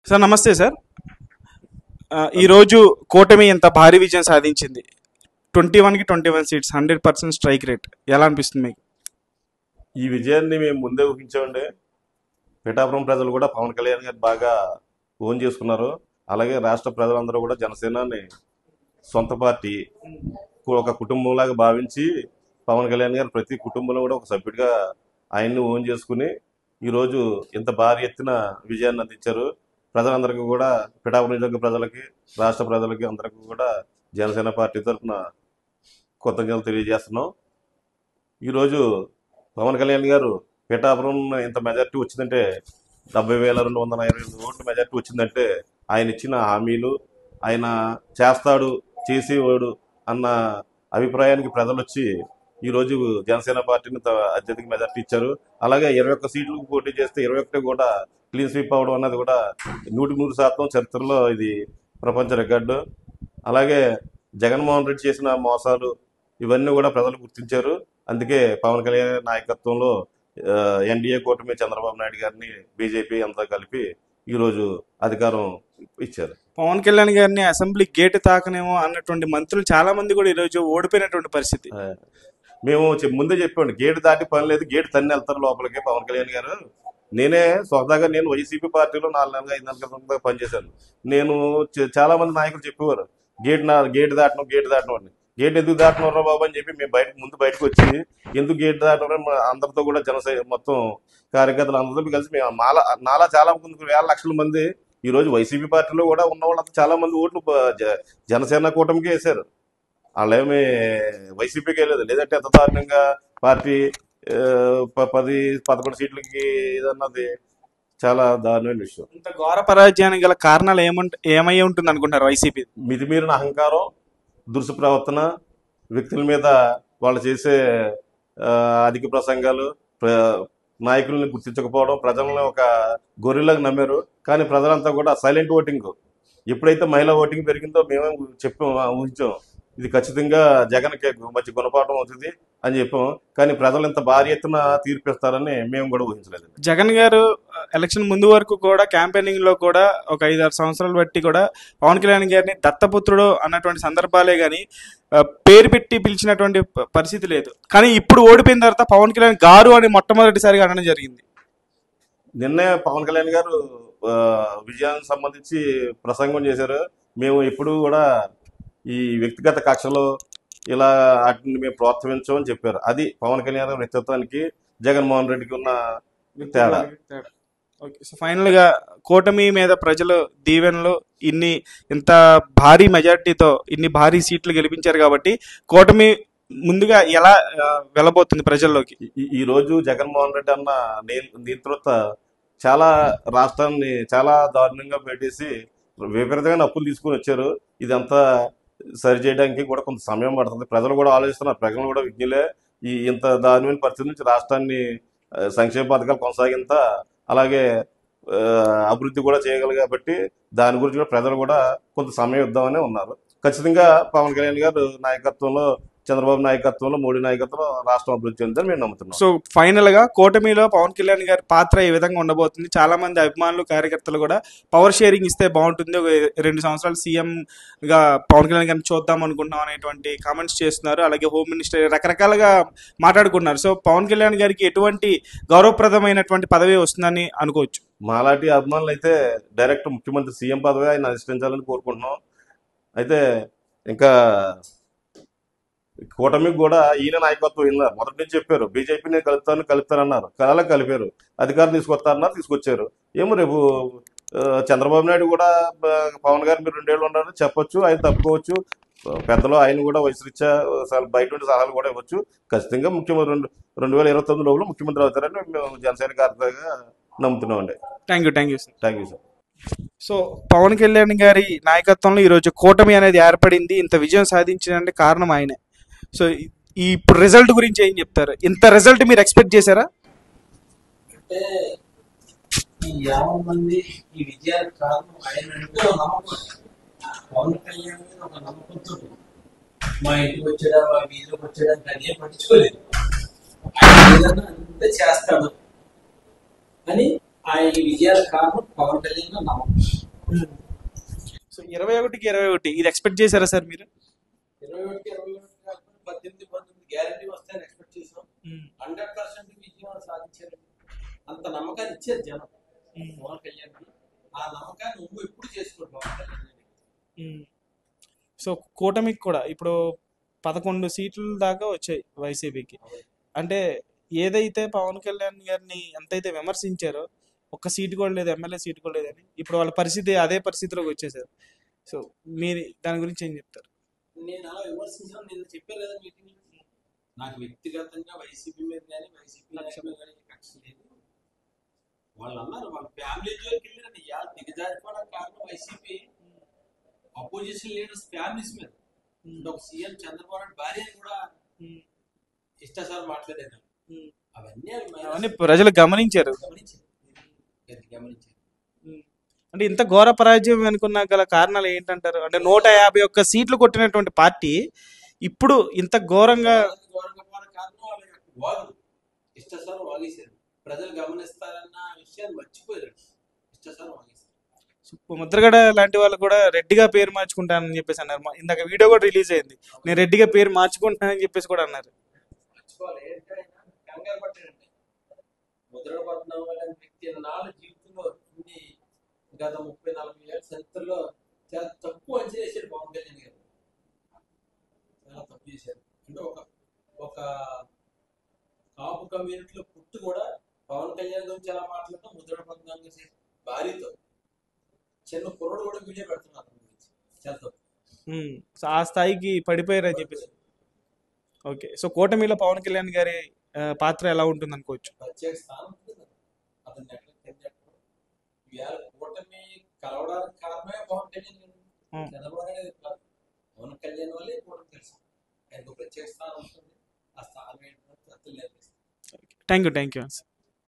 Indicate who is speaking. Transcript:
Speaker 1: Sir నమస్తే sir ఆ, ఈరోజు కూటమి ఇంత భారీ విజయం సాధించింది ట్వంటీ వన్కి twenty one seats hundred percent strike rate ఎలా అనిపిస్తుంది మీకు
Speaker 2: ఈ విజయాన్ని మేము ముందే ఊహించామండి పిఠాపురం ప్రజలు కూడా పవన్ కళ్యాణ్ గారు బాగా ఓన్ చేసుకున్నారు అలాగే రాష్ట్ర ప్రజలందరూ కూడా జనసేనని సొంత పార్టీ ఒక కుటుంబంలాగా భావించి పవన్ కళ్యాణ్ గారు ప్రతి కుటుంబంలో కూడా ఒక సభ్యుడిగా ఆయన్ని ఓన్ చేసుకుని ఈరోజు ఇంత భారీ ఎత్తున విజయాన్ని అందించారు ప్రజలందరికీ కూడా పిఠాపురం నియోజకవర్గ ప్రజలకి రాష్ట్ర ప్రజలకి అందరికీ కూడా జనసేన పార్టీ తరఫున కృతజ్ఞతలు తెలియజేస్తున్నాం ఈరోజు పవన్ కళ్యాణ్ గారు పిఠాపురం ఇంత మెజార్టీ వచ్చిందంటే డెబ్బై వేల రెండు వందల ఇరవై ఎనిమిది ఓట్ల మెజార్టీ వచ్చిందంటే ఆయన ఇచ్చిన హామీలు ఆయన చేస్తాడు చేసేవాడు అన్న అభిప్రాయానికి ప్రజలు వచ్చి ఈరోజు జనసేన పార్టీని త- అత్యధిక మెజార్టీ ఇచ్చారు అలాగే ఇరవై ఒక్క సీట్లు పోటీ చేస్తే ఇరవై ఒకటి కూడా క్లీన్ స్వీప్ అవడం అన్నది కూడా నూటికి నూరు శాతం చరిత్రలో ఇది ప్రపంచ రికార్డు అలాగే జగన్మోహన్ రెడ్డి చేసిన మోసాలు ఇవన్నీ కూడా ప్రజలు గుర్తించారు అందుకే పవన్ కళ్యాణ్ నాయకత్వంలో ఎన్డీఏ కూటమి చంద్రబాబు నాయుడు గారిని బీజేపీ అంతా కలిపి ఈరోజు అధికారం ఇచ్చారు
Speaker 1: పవన్ కళ్యాణ్ గారిని అసెంబ్లీ గేట్ తాకనేమో అన్నటువంటి మంత్రులు చాలా మంది కూడా ఈరోజు ఓడిపోయినటువంటి పరిస్థితి
Speaker 2: ఆ, మేము చె- ముందే చెప్పాండి గేటు దాటి పని లేదు గేటు తన్ని వెళ్తారు లోపలికి పవన్ కళ్యాణ్ గారు నేనే సొంతగా నేను వైసీపీ పార్టీలో నాలుగు నెలలుగా ఐదు నెలల క్రితం పనిచేశాను నేను చ- చాలా మంది నాయకులు చెప్పేవారు గేట్ నా గేట్ దాటడం గేట్ దాటడం అని గేట్ ఎందుకు దాటడం బాబు అని చెప్పి మేము బయట ముందు బయటకు వచ్చి ఎందుకు గేట్ దాటడం అని మా అందరితో కూడా జనసై మొత్తం కార్యకర్తలు అందరితో కలిసి మేము మాల నాలా చాలా మంది వేల లక్షల మంది ఈ రోజు వైసీపీ పార్టీలో కూడా ఉన్న వాళ్ళంతా చాలా మంది ఓట్లు ప- జ- జనసేన కూటమికి వేశారు వాళ్ళేమి వైసీపీకి వెళ్ళలేదు లేదంటే ఎంత దారుణంగా పార్టీ ఆ, ప- పది పదకొండు సీట్లకి ఇదన్నది చాలా దారుణమైన విషయం
Speaker 1: ఇంత ఘోర పరాజయానికి గల కారణాలు ఏమంట ఏమై ఉంటుంది అనుకుంటారు వైసీపీ
Speaker 2: మితిమీరిన అహంకారం దురుసు ప్రవర్తన వ్యక్తుల మీద వాళ్ళు చేసే ఆ, అధిక ప్రసంగాలు ప్ర- నాయకుల్ని గుర్తించకపోవడం ప్రజలను ఒక గొర్రెలాగా నమ్మారు కానీ ప్రజలంతా కూడా సైలెంట్ ఓటింగ్ ఎప్పుడైతే మహిళా ఓటింగ్ పెరిగిందో మేమే చెప్పాం ఊహించాం ఇది ఖచ్చితంగా జగన్కి మంచి గుణపాఠం అవుతుంది అని చెప్పాం కానీ ప్రజలు ఇంత భారీ ఎత్తున తీర్పిస్తారని మేము కూడా ఊహించలేదు
Speaker 1: జగన్ గారు ఎలక్షన్ ముందు వరకు కూడా క్యాంపెయినింగ్ లో కూడా ఒక ఐదు ఆరు సంవత్సరాలు బట్టి కూడా పవన్ కళ్యాణ్ గారిని దత్తపుత్రుడు అన్నటువంటి సందర్భాలే గాని ఆ, పేరు పెట్టి పిలిచినటువంటి ప- పరిస్థితి లేదు కానీ ఇప్పుడు ఓడిపోయిన తర్వాత పవన్ కళ్యాణ్ గారు అని మొట్టమొదటిసారిగా అనడం జరిగింది
Speaker 2: నిన్నే పవన్ కళ్యాణ్ గారు ఆ, విజయానికి సంబంధించి ప్రసంగం చేశారు మేము ఎప్పుడు కూడా ఈ వ్యక్తిగత కక్షలు ఇలా వాటిని మేము ప్రోత్సహించమని చెప్పారు అది పవన్ కళ్యాణ్ గారి వ్యక్తిత్వానికి జగన్మోహన్ రెడ్డికి ఉన్న తేడా
Speaker 1: ఓకే సో ఫైనల్ గా కూటమి మీద ప్రజలు దీవెనలు ఇన్ని ఇంత భారీ మెజారిటీతో ఇన్ని భారీ సీట్లు గెలిపించారు కాబట్టి కూటమి ముందుగా ఎలా ఆ, వెళ్ళబోతుంది ప్రజల్లోకి
Speaker 2: ఈ- ఈ- ఈ రోజు జగన్మోహన్ రెడ్డి అన్న నే- నేతృత్వ చాలా రాష్ట్రాన్ని చాలా దారుణంగా పెట్టేసి విపరీతమైన అప్పులు తీసుకుని వచ్చారు ఇదంతా సరి చేయడానికి కూడా కొంత సమయం పడుతుంది ప్రజలు కూడా ఆలోచిస్తున్నారు ప్రజలు కూడా విజ్ఞులే ఈ ఇంత దారుణమైన పరిస్థితి నుంచి రాష్ట్రాన్ని ఆ, సంక్షేమ పథకాలు కొనసాగింత అలాగే ఆ, అభివృద్ధి కూడా చేయగలరు కాబట్టి దాని గురించి కూడా ప్రజలు కూడా కొంత సమయం ఇద్దామని ఉన్నారు ఖచ్చితంగా పవన్ కళ్యాణ్ గారు నాయకత్వంలో చంద్రబాబు నాయకత్వంలో మోడీ నాయకత్వంలో రాష్ట్రం అభివృద్ధి చెందిందని మేము నమ్ముతున్నాం
Speaker 1: సో ఫైనల్ గా కూటమిలో పవన్ కళ్యాణ్ గారి పాత్ర ఈ విధంగా ఉండబోతుంది చాలా మంది అభిమానులు కార్యకర్తలు కూడా పవర్ షేరింగ్ ఇస్తే బాగుంటుంది ఒక రెండు సంవత్సరాలు సీఎం గా పవన్ కళ్యాణ్ గారిని చూద్దాం అనుకుంటున్నాం అనేటువంటి కామెంట్స్ చేస్తున్నారు అలాగే హోమ్ మినిస్టర్ రకరకాలుగా మాట్లాడుకున్నారు సో పవన్ కళ్యాణ్ గారికి ఎటువంటి గౌరవప్రదమైనటువంటి పదవి వస్తుందని అనుకోవచ్చు
Speaker 2: మాలాంటి అభిమానులు అయితే డైరెక్ట్ ముఖ్యమంత్రి సీఎం పదవి ఆయన అధిష్ఠించాలని కోరుకుంటున్నాం అయితే ఇంకా కూటమికి కూడా ఈయన నాయకత్వం విన్నారు మొదటి నుంచి చెప్పారు బీజేపీని కలుపుతాను కలుపుతారన్నారు కళ కలిపారు అధికారం తీసుకొస్తారన్నారు తీసుకొచ్చారు ఏమో రేపు ఆ, చంద్రబాబు నాయుడు కూడా ఆ, పవన్ గారు మీరు రెండేళ్ళు ఉన్నారు చెప్పొచ్చు ఆయన తప్పుకోవచ్చు పెద్దలు ఆయన కూడా వయసురీత్యా సల- బయట నుండి సలహాలు కూడా ఇవ్వచ్చు ఖచ్చితంగా ముఖ్యమంత్రి రెండు రెండు వేల ఇరవై తొమ్మిది లోపల ముఖ్యమంత్రి అవుతారని మేము జనసేన కార్యకర్తగా నమ్ముతున్నామండి
Speaker 1: thank you thank you sir
Speaker 2: thank you sir
Speaker 1: so Pawan Kalyan గారి నాయకత్వంలో ఈరోజు కూటమి అనేది ఏర్పడింది ఇంత విజయం సాధించడానికి కారణం ఆయనే సో ఈ- ఈ ఇప్పుడు రిజల్ట్ గురించి ఏం చెప్తారు ఇంత రిజల్ట్ మీరు ఎక్స్పెక్ట్ చేశారా
Speaker 3: అంటే ఈ యాభై మంది ఈ విజయానికి కారణం ఆయన అంటే ఒక నమ్మకం పవన్ కళ్యాణ్ మీద ఒక నమ్మకంతో మా ఇంటికి వచ్చాడా మా వీధిలోకి వచ్చాడా అని ఏం పట్టించుకోలేదు ఆయన ఏదన్నా అంటే చేస్తాడు అని ఆ ఈ విజయాలకు కారణం పవన్ కళ్యాణ్ నమ్మకం
Speaker 1: సో ఇరవై ఒకటికి ఇరవై ఒకటి ఇది ఎక్స్పెక్ట్ చేశారా సార్ మీరు
Speaker 3: ఇరవై ఒకటి ఇరవై ఒకటి కాకుండా పద్దెనిమిది పంతొమ్మిది గ్యారంటీ వస్తాయని ఎక్స్పెక్ట్ చేసాం హండ్రెడ్ పర్సెంట్ విజయం సాధించారు అంత నమ్మకాన్ని ఇచ్చారు జనం పవన్ కళ్యాణ్ ఆ నమ్మకాన్ని నువ్వు ఎప్పుడు చేసుకోండి పవన్ కళ్యాణ్
Speaker 1: సో కూటమికి కూడా ఇప్పుడు పదకొండు సీట్ల దాకా వచ్చాయి వైసీపీకి అంటే ఏదైతే పవన్ కళ్యాణ్ గారిని ఎంతైతే విమర్శించారో ఒక్క సీటు కూడా లేదు ఎమ్మెల్యే సీటు కూడా లేదని ఇప్పుడు వాళ్ళ పరిస్థితి అదే పరిస్థితిలోకి వచ్చేసారు సో మీరు దాని గురించి ఏం చెప్తారు
Speaker 3: నేను అలా విమర్శించాను నిన్న చెప్పాను కదా మీటింగ్ నాకు వ్యక్తిగతంగా వైసీపీ మీద కానీ వైసీపీ నాయకుల మీద కానీ కక్ష లేదు వాళ్ళు అన్నారు వాళ్ళ ఫ్యామిలీ జోలికి వెళ్ళారండి యా దిగజారిపోవడానికి కారణం వైసీపీ అపోజిషన్ లీడర్స్ ఫ్యామిలీస్ మీద అంటే ఒక సీఎం చంద్రబాబు నాయుడు భార్యని కూడా ఇష్టాసారి మాట్లాడేదాన్ని అవన్నీ అవి
Speaker 1: అవన్నీ ప్రజలు గమనించారు
Speaker 3: గమనించారు ఇది గమనించారు
Speaker 1: అంటే ఇంత ఘోర పరాజయం అనుకున్న గల కారణాలు ఏంటంటారు అంటే నూట యాభై ఒక్క సీట్లు కొట్టినటువంటి పార్టీ ఇప్పుడు ఇంత ఘోరంగా
Speaker 3: ఘోరంగా పోవడానికి కారణం వాళ్ళ యొక్క వాగుడు ఇష్టసారం వాగేశారు ప్రజలు గమనిస్తారన్న విషయాన్ని మర్చిపోయారు ఇష్టసారం వాగేశారు
Speaker 1: ముద్రగడ లాంటి వాళ్ళు కూడా రెడ్డిగా పేరు మార్చుకుంటానని చెప్పేసి అన్నారు మా- ఇందాక వీడియో కూడా రిలీజ్ అయింది నేను రెడ్డిగా పేరు మార్చుకుంటానని చెప్పేసి కూడా అన్నారు
Speaker 3: మర్చిపోవాలి ఏంటంటే ఆయన కంగారు పట్టాడండి ముద్రగడ పట్టిన అనే వ్యక్తి నాలుగు జీవితంలో ఇన్ని గత ముప్పై నలభై ఏళ్ళ చరిత్రలో చాలా తక్కువ అంచనా వేసాడు పవన్ కళ్యాణ్ గారు చాలా తప్పు చేశారు అంటే ఒక ఒక కాపు కమ్యూనిటీలో పుట్టు కూడా పవన్ కళ్యాణ్ గురించి ఎలా మాట్లాడటం ముద్రగడ పద్మనాభం గారి భార్యతో చిన్న కుర్రోడు కూడా వీడియో పెడుతున్నారు అతని గురించి చాలా తప్పు
Speaker 1: ఉమ్, సో ఆ స్థాయికి పడిపోయారని చెప్పేసి ఓకే సో కూటమిలో పవన్ కళ్యాణ్ గారి ఆ, పాత్ర ఎలా ఉంటుంది అనుకోవచ్చు
Speaker 3: ప్రత్యేక స్థానం ఉంటుంది అతను ఎట్లా తిన్నట్టు ఇవాళ కూటమి కలవడానికి కారణమే పవన్ కళ్యాణ్ గారు.
Speaker 1: Hmm.
Speaker 3: చంద్రబాబు నాయుడు కాదు పవన్ కళ్యాణ్ వల్లే కూటమి తెలుసు ఆయనకు ప్రత్యేక స్థానం ఉంటుంది ఆ స్థానం ఏంటో అతను నేర్పిస్తారు
Speaker 1: థ్యాంక్ యూ థ్యాంక్ యూ